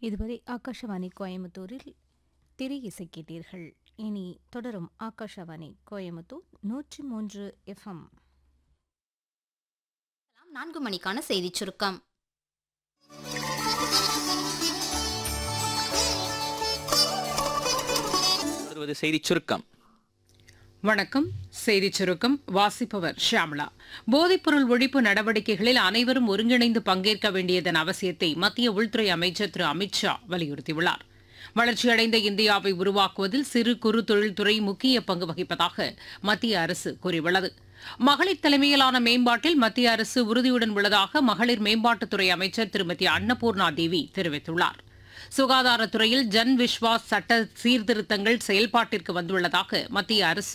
இதுவரை ஆகாஷவாணி கோயம்புத்தூரில் திரை இசை கேட்டீர்கள் இனி தொடரும் ஆகாஷவாணி கோயம்புத்தூர் நூற்றி மூன்று எஃப்எம் நான்கு மணிக்கான செய்திச் சுருக்கம் வருவது செய்திச் சுருக்கம் வணக்கம் செய்திச் சுருக்கம் வாசிப்பவர் ஷியாமளா போதைப்பொருள் ஒழிப்பு நடவடிக்கைகளில் அனைவரும் ஒருங்கிணைந்து பங்கேற்க வேண்டியதன் அவசியத்தை மத்திய உள்துறை அமைச்சர் திரு அமித்ஷா வலியுறுத்தியுள்ளார் வளர்ச்சியடைந்த இந்தியாவை உருவாக்குவதில் சிறு குறு தொழில்துறை முக்கிய பங்கு வகிப்பதாக மத்திய அரசு கூறியுள்ளது மகளிர் தலைமையிலான மேம்பாட்டில் மத்திய அரசு உறுதியுடன் உள்ளதாக மகளிர் மேம்பாட்டுத்துறை அமைச்சர் திருமதி அன்னபூர்ணா தேவி தெரிவித்துள்ளார் சுகாதாரத்துறையில் ஜன் விஸ்வாஸ் சட்ட சீர்திருத்தங்கள் செயல்பாட்டிற்கு வந்துள்ளதாக மத்திய அரசு